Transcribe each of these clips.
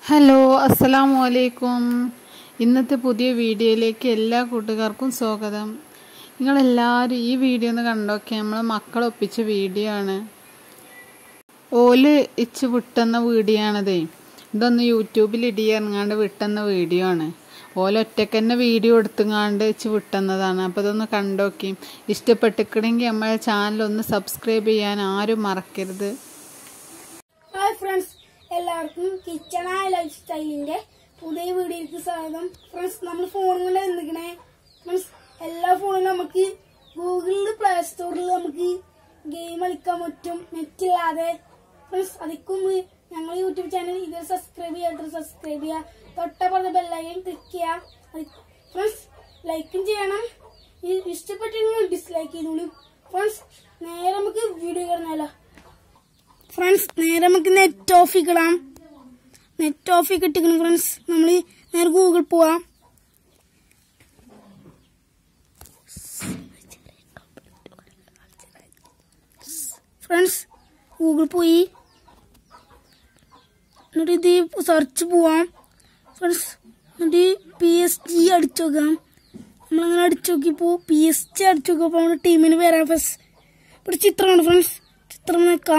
hello അസ്സലാമു അലൈക്കും ഇന്നത്തെ പുതിയ വീഡിയോയിലേക്ക് എല്ലാ കൂട്ടുകാർക്കും സ്വാഗതം നിങ്ങളെല്ലാവരും ഈ വീഡിയോ ഒന്ന് കണ്ടോക്കെ നമ്മളെ മക്കളൊപ്പിച്ച വീഡിയോ ആണ് ഓല് ഇച്ച് വിട്ടെന്ന വീഡിയോ ആണതേ ഇതൊന്ന് യൂട്യൂബിൽ ഇടിയിറങ്ങാണ്ട് വിട്ടെന്ന വീഡിയോ ആണ് ഓല ഒറ്റയ്ക്ക് തന്നെ വീഡിയോ എടുത്തുങ്ങാണ്ട് ഇച്ച് വിട്ടെന്നതാണ് അപ്പോൾ ഇതൊന്ന് കണ്ടോക്കി ഇഷ്ടപ്പെട്ടിക്കണമെങ്കിൽ നമ്മളെ ചാനൽ ഒന്ന് സബ്സ്ക്രൈബ് ചെയ്യാൻ ആരും മറക്കരുത് ഹായ് ഫ്രണ്ട്സ് എല്ലാവർക്കും കിച്ചൺ ആയ ലൈഫ് സ്റ്റൈലിന്റെ പുതിയ വീഡിയോയിലേക്ക് സ്വാഗതം ഫ്രണ്ട്സ് നമ്മൾ ഫോൺ കൊണ്ട് എന്തിക്കണേ ഫ്രണ്ട്സ് എല്ലാ ഫോണിലും നമുക്ക് ഗൂഗിളിൽ പ്ലേ സ്റ്റോറിൽ നമുക്ക് ഗെയിം കളിക്കാൻ പറ്റും നെറ്റ് ഇല്ലാതെ ഫ്രണ്ട്സ് അതിക്കും ഞങ്ങൾ യൂട്യൂബ് ചാനൽ ഇത് സബ്സ്ക്രൈബ് ചെയ്യാത്ത സബ്സ്ക്രൈബ് ചെയ്യുക തൊട്ടപ്പുറത്തെ ബെല്ലൈക്കൻ ക്ലിക്ക് ചെയ്യാം ഫ്രണ്ട്സ് ലൈക്കും ചെയ്യണം ഈ ഇഷ്ടപ്പെട്ടെങ്കിൽ ഡിസ്ലൈക്ക് ചെയ്തോളൂ ഫ്രണ്ട്സ് നേരെ നമുക്ക് വീഡിയോ കാണാലോ ഫ്രണ്ട്സ് നേരെ നമുക്ക് നെറ്റ് ഓഫ് ഇടാം നെറ്റ് ഓഫ് ഇട്ടിക്കണം ഫ്രണ്ട്സ് നമ്മൾ നേരെ ഗൂഗിൾ പോവാം ഫ്രണ്ട്സ് ഗൂഗിൾ പോയി എന്നിട്ട് ഇത് സെർച്ച് പോവാം ഫ്രണ്ട്സ് എന്നിട്ട് പി എസ് ജി അടിച്ചു നോക്കാം നമ്മളങ്ങനെ അടിച്ചു നോക്കിയപ്പോൾ പി എസ് ജി അടിച്ചു നോക്കിയപ്പോൾ നമ്മുടെ ടീമിന് വരാം ഫസ്റ്റ് ഇവിടെ ചിത്രമാണ് ഫ്രണ്ട്സ് ചിത്രം നിൽക്കാം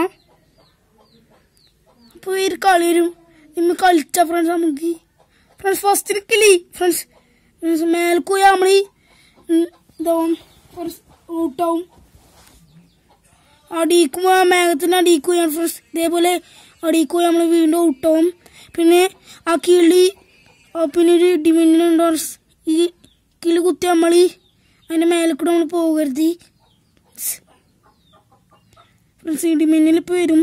അപ്പോൾ ഒരു കളി വരും ഇന്ന് കളിച്ച ഫ്രണ്ട്സ് നമുക്ക് ഫ്രണ്ട്സ് ഫസ്റ്റ് കിളി ഫ്രണ്ട്സ് ഫ്രണ്ട്സ് മേൽക്ക് പോയാൽ നമ്മൾ ഇതാവും ഫ്രണ്ട്സ് ഔട്ടാവും അടിക്കുമ്പോൾ മേഘത്തിൻ്റെ അടിക്ക് പോയാൽ ഫ്രണ്ട്സ് ഇതേപോലെ അടിക്ക് പോയാൽ നമ്മൾ വീണ്ടും ഔട്ടാവും പിന്നെ ആ കിളി ആ പിന്നെ ഒരു ഇടിമിന്നലുണ്ട് ഫ്രണ്ട്സ് ഈ കിളി കുത്തി നമ്മൾ അതിൻ്റെ മേലെ കൂടെ നമ്മൾ പോകരുത് ഫ്രണ്ട്സ് ഇടിമിന്നൽ ഇപ്പോൾ വരും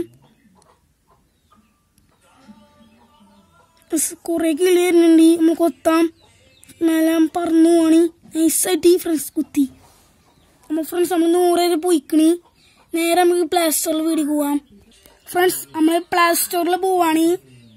കുറെ കിളി വരുന്നുണ്ട് നമ്മൾ കൊത്താം മേലെ പറന്നു പോവാണ് നൈസായിട്ട് ഈ ഫ്രണ്ട്സ് കുത്തി നമ്മൾ ഫ്രണ്ട്സ് നമ്മൾ നൂറ് വരെ പോയിക്കണ് നേരെ നമുക്ക് പ്ലേ സ്റ്റോറിൽ വീട്ടിൽ പോവാം ഫ്രണ്ട്സ് നമ്മൾ പ്ലേ സ്റ്റോറിൽ പോവാണ്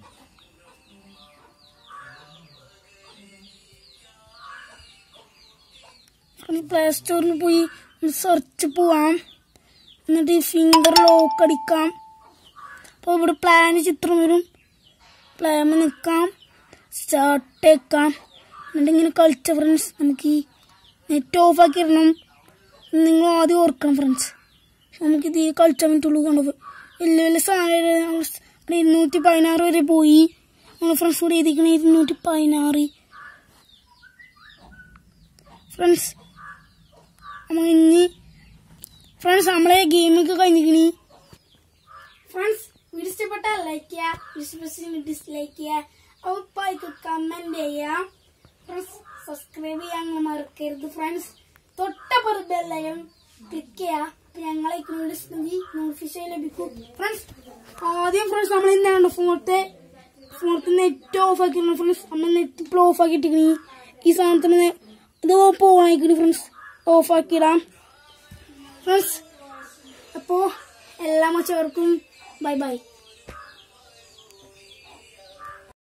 പ്ലേ സ്റ്റോറിൽ പോയി സെർച്ച് പോവാം എന്നിട്ട് ഫിംഗർ ലോക്ക് അടിക്കാം അപ്പോൾ ഇവിടെ പ്ലാൻ ചിത്രം വരും പ്ലാമ നിൽക്കാം സ്റ്റാർട്ട് വെക്കാം എന്നിട്ട് ഇങ്ങനെ കളിച്ച ഫ്രണ്ട്സ് നമുക്ക് ഈ നെറ്റ് ഓഫ് ആക്കി ഇടണം നിങ്ങൾ ആദ്യം ഓർക്കണം ഫ്രണ്ട്സ് നമുക്കിത് കളിച്ചാൽ പറ്റുള്ളൂ കണ്ടു വലിയ വലിയ സാധനം ഇരുന്നൂറ്റി പതിനാറ് വരെ പോയി നമ്മൾ ഫ്രണ്ട്സ് കൂടെ എഴുതിക്കണ ഇരുന്നൂറ്റി പതിനാറ് ഫ്രണ്ട്സ് നമ്മൾ ഇനി ഫ്രണ്ട്സ് നമ്മളെ ഗെയിമൊക്കെ കഴിഞ്ഞിക്കണി ഫ്രണ്ട്സ് വീഡിയോ ഇഷ്ടപ്പെട്ടാൽ ലൈക്ക് ചെയ്യുക ഇഷ്ടപ്പെട്ടെങ്കിൽ ഡിസ്ലൈക്ക് ചെയ്യുക ഉപ്പായിക്ക് കമന്റ് ചെയ്യുക ഫ്രണ്ട്സ് സബ്സ്ക്രൈബ് ചെയ്യാൻ നിങ്ങൾ മറക്കരുത് ഫ്രണ്ട്സ് തൊട്ടപ്പുറത്ത് ബെല്ലൈക്കൺ ക്ലിക്ക് ചെയ്യുക അപ്പൊ ഞങ്ങളെ നോട്ടിഫിക്കേഷൻ ലഭിക്കും ഫ്രണ്ട്സ് ആദ്യം ഫ്രണ്ട്സ് നമ്മൾ എന്താണ് ഫോണത്തെ ഫോണത്തെ നെറ്റ് ഓഫ് ആക്കിയിരുന്നു ഫ്രണ്ട്സ് നമ്മൾ നെറ്റ് ഇപ്പോൾ ഓഫ് ആക്കിയിട്ടിരിക്കണി ഈ സാധനത്തിന് ഇത് ഓൺ ആയിക്കണി ഫ്രണ്ട്സ് ഓഫ് ആക്കിയിടാം ഫ്രണ്ട്സ് അപ്പോൾ എല്ലാ മച്ചവർക്കും ബൈ ബൈ